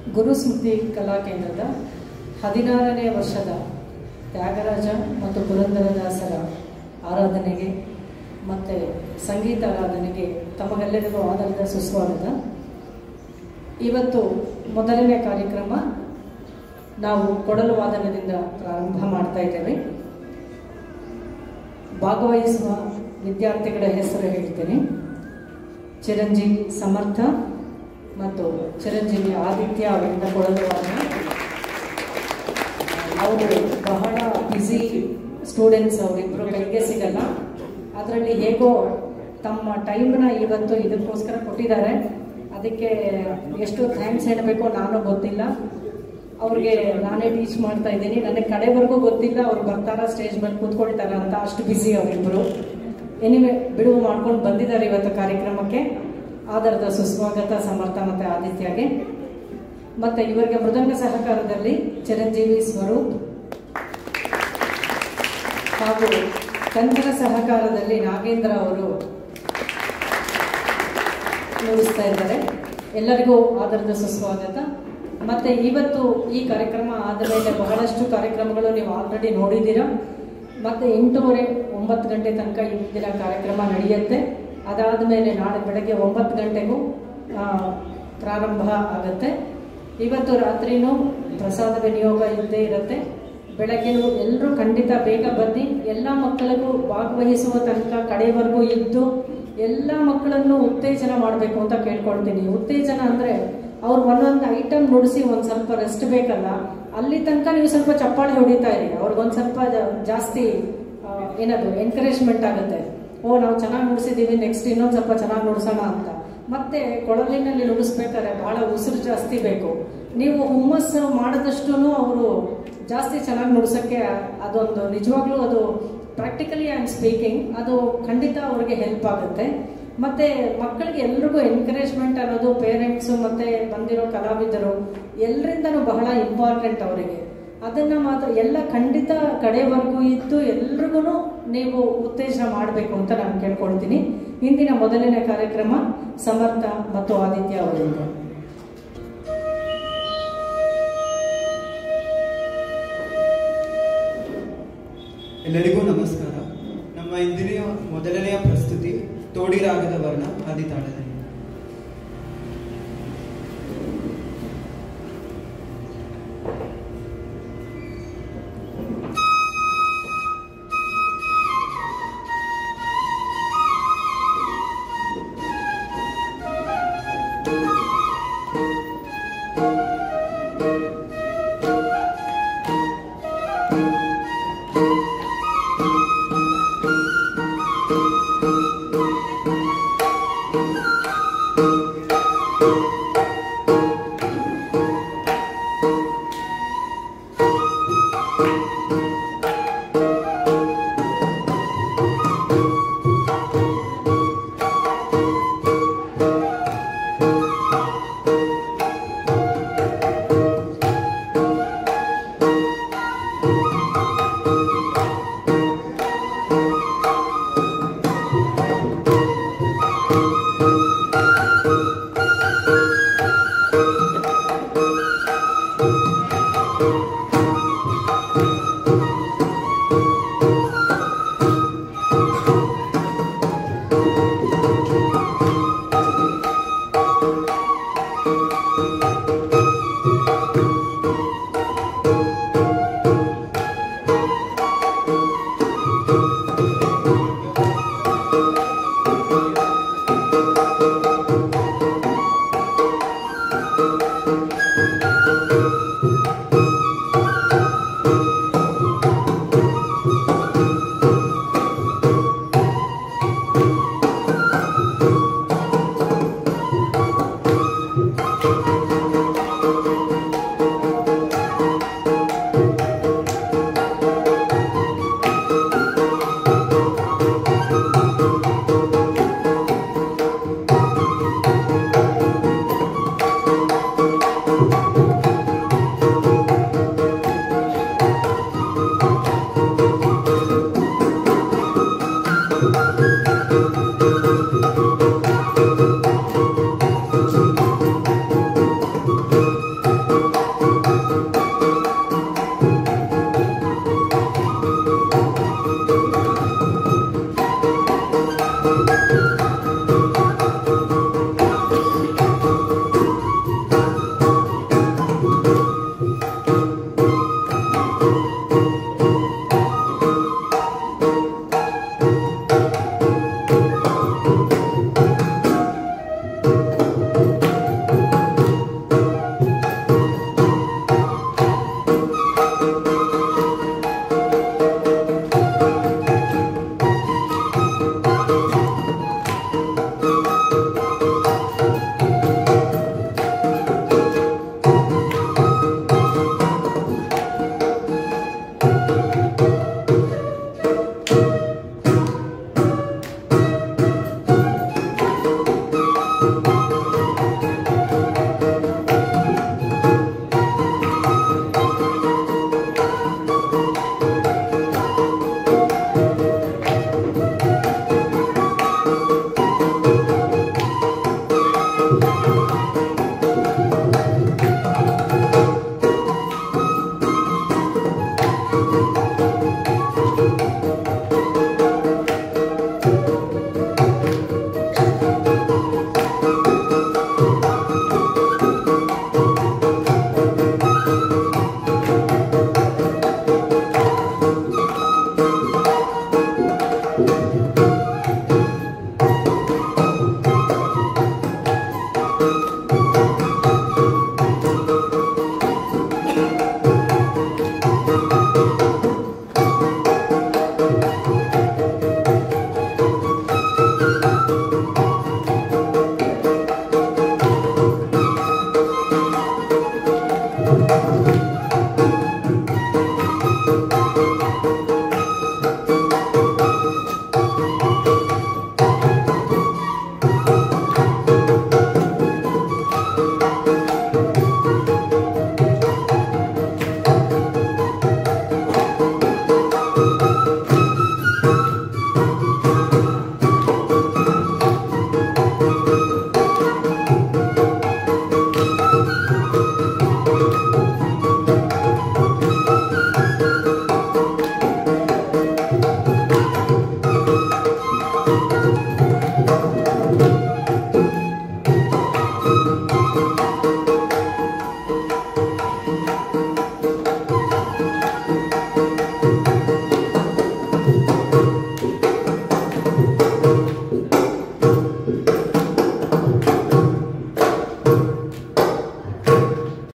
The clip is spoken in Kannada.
ಗುರು ಸ್ಮೃತಿ ಕಲಾ ಕೇಂದ್ರದ ಹದಿನಾರನೇ ವರ್ಷದ ತ್ಯಾಗರಾಜ ಮತ್ತು ಪುರಂದರದಾಸರ ಆರಾಧನೆಗೆ ಮತ್ತು ಸಂಗೀತ ಆರಾಧನೆಗೆ ತಮಗೆಲ್ಲರಿಗೂ ಆಧಾರದ ಸುಸ್ವಾಗತ ಇವತ್ತು ಮೊದಲನೇ ಕಾರ್ಯಕ್ರಮ ನಾವು ಕೊಡಲು ವಾದನದಿಂದ ಪ್ರಾರಂಭ ಮಾಡ್ತಾ ಇದ್ದೇವೆ ಭಾಗವಹಿಸುವ ವಿದ್ಯಾರ್ಥಿಗಳ ಹೆಸರು ಹೇಳ್ತೇನೆ ಚಿರಂಜೀವಿ ಸಮರ್ಥ ಮತ್ತು ಚಿರಂಜೀವಿ ಆದಿತ್ಯ ಅವರಿಂದ ಕೊಡಲು ವಾದನ ಅವರು ಬಹಳ ಬ್ಯುಸಿ ಸ್ಟೂಡೆಂಟ್ಸ್ ಅವರಿಬ್ಬರು ಕೈಗೆ ಸಿಗಲ್ಲ ಅದರಲ್ಲಿ ಹೇಗೋ ತಮ್ಮ ಟೈಮ್ನ ಇವತ್ತು ಇದಕ್ಕೋಸ್ಕರ ಕೊಟ್ಟಿದ್ದಾರೆ ಅದಕ್ಕೆ ಎಷ್ಟು ಥ್ಯಾಂಕ್ಸ್ ಹೇಳಬೇಕು ನಾನು ಗೊತ್ತಿಲ್ಲ ಅವ್ರಿಗೆ ನಾನೇ ಟೀಚ್ ಮಾಡ್ತಾ ಇದ್ದೀನಿ ನನಗೆ ಕಡೆವರೆಗೂ ಗೊತ್ತಿಲ್ಲ ಅವ್ರು ಬರ್ತಾರಾ ಸ್ಟೇಜ್ ಮೇಲೆ ಕೂತ್ಕೊಳ್ತಾರ ಅಂತ ಅಷ್ಟು ಬ್ಯುಸಿ ಅವರಿಬ್ಬರು ಎನಿವೆ ಬಿಡುವು ಮಾಡ್ಕೊಂಡು ಬಂದಿದ್ದಾರೆ ಇವತ್ತು ಕಾರ್ಯಕ್ರಮಕ್ಕೆ ಆಧಾರದ ಸುಸ್ವಾಗತ ಸಮರ್ಥ ಮತ್ತು ಆದಿತ್ಯಗೆ ಮತ್ತು ಇವರಿಗೆ ಮೃದಂಗ ಸಹಕಾರದಲ್ಲಿ ಚಿರಂಜೀವಿ ಸ್ವರೂಪ್ ಹಾಗೂ ಕಂಕಣ ಸಹಕಾರದಲ್ಲಿ ನಾಗೇಂದ್ರ ಅವರು ನುಡಿಸ್ತಾ ಇದ್ದಾರೆ ಎಲ್ಲರಿಗೂ ಆಧಾರದ ಸುಸ್ವಾಗತ ಮತ್ತೆ ಇವತ್ತು ಈ ಕಾರ್ಯಕ್ರಮ ಆದ ಮೇಲೆ ಬಹಳಷ್ಟು ಕಾರ್ಯಕ್ರಮಗಳು ನೀವು ಆಲ್ರೆಡಿ ನೋಡಿದ್ದೀರಾ ಮತ್ತೆ ಎಂಟೂವರೆ ಒಂಬತ್ತು ಗಂಟೆ ತನಕ ಇಂದಿನ ಕಾರ್ಯಕ್ರಮ ನಡೆಯುತ್ತೆ ಅದಾದ ಮೇಲೆ ನಾಳೆ ಬೆಳಗ್ಗೆ ಒಂಬತ್ತು ಗಂಟೆಗೂ ಆ, ಪ್ರಾರಂಭ ಆಗುತ್ತೆ ಇವತ್ತು ರಾತ್ರಿನೂ ಪ್ರಸಾದ ವಿನಿಯೋಗ ಇದ್ದೇ ಇರುತ್ತೆ ಬೆಳಗ್ಗೆನೂ ಎಲ್ಲರೂ ಖಂಡಿತ ಬೇಗ ಬನ್ನಿ ಎಲ್ಲ ಮಕ್ಕಳಿಗೂ ಭಾಗವಹಿಸುವ ತನಕ ಕಡೆವರೆಗೂ ಇದ್ದು ಎಲ್ಲ ಮಕ್ಕಳನ್ನು ಉತ್ತೇಜನ ಮಾಡಬೇಕು ಅಂತ ಕೇಳ್ಕೊಳ್ತೀನಿ ಉತ್ತೇಜನ ಅಂದರೆ ಅವ್ರು ಒಂದೊಂದು ಐಟಮ್ ನುಡಿಸಿ ಒಂದು ಸ್ವಲ್ಪ ರೆಸ್ಟ್ ಬೇಕಲ್ಲ ಅಲ್ಲಿ ತನಕ ನೀವು ಸ್ವಲ್ಪ ಚಪ್ಪಾಳೆ ಹೊಡಿತಾ ಇರಿ ಅವ್ರಿಗೊಂದು ಸ್ವಲ್ಪ ಜಾ- ಜಾಸ್ತಿ ಆ, ಏನದು ಎನ್ಕರೇಜ್ಮೆಂಟ್ ಆಗುತ್ತೆ ಓ ನಾವು ಚೆನ್ನಾಗಿ ನುಡಿಸಿದ್ದೀವಿ ನೆಕ್ಸ್ಟ್ ಇನ್ನೊಂದು ಸ್ವಲ್ಪ ಚೆನ್ನಾಗಿ ನುಡಿಸೋಣ ಅಂತ ಮತ್ತೆ ಕೊಳಲಿನಲ್ಲಿ ನುಡಿಸ್ಬೇಕಾದ್ರೆ ಬಹಳ ಉಸಿರು ಜಾಸ್ತಿ ಬೇಕು ನೀವು ಹುಮ್ಮಸ್ಸು ಮಾಡಿದಷ್ಟು ಅವರು ಜಾಸ್ತಿ ಚೆನ್ನಾಗಿ ನುಡ್ಸೋಕ್ಕೆ ಅದೊಂದು ನಿಜವಾಗ್ಲೂ ಅದು ಪ್ರಾಕ್ಟಿಕಲಿ ಐ ಆಮ್ ಸ್ಪೀಕಿಂಗ್ ಅದು ಖಂಡಿತ ಅವ್ರಿಗೆ ಹೆಲ್ಪ್ ಆಗುತ್ತೆ ಮತ್ತೆ ಮಕ್ಕಳಿಗೆ ಎಲ್ರಿಗೂ ಎನ್ಕರೇಜ್ಮೆಂಟ್ ಅನ್ನೋದು ಪೇರೆಂಟ್ಸು ಮತ್ತೆ ಬಂದಿರೋ ಕಲಾವಿದರು ಎಲ್ಲರಿಂದನೂ ಬಹಳ ಇಂಪಾರ್ಟೆಂಟ್ ಅವರಿಗೆ ಅದನ್ನ ಮಾತ್ರ ಎಲ್ಲ ಖಂಡಿತ ಕಡೆವರೆಗೂ ಇದ್ದು ಎಲ್ರಿಗೂ ನೀವು ಉತ್ತೇಜನ ಮಾಡಬೇಕು ಅಂತ ನಾನು ಕೇಳ್ಕೊಳ್ತೀನಿ ಇಂದಿನ ಮೊದಲನೇ ಕಾರ್ಯಕ್ರಮ ಸಮರ್ಥ ಮತ್ತು ಆದಿತ್ಯ ಅವರಿಂದ ಎಲ್ಲರಿಗೂ ನಮಸ್ಕಾರ ನಮ್ಮ ಇಂದಿನ ಮೊದಲನೆಯ ಪ್ರಸ್ತುತಿ ತೋಡಿ ರಾಗದ ವರ್ಣ ಆದಿತಾಳದಲ್ಲಿ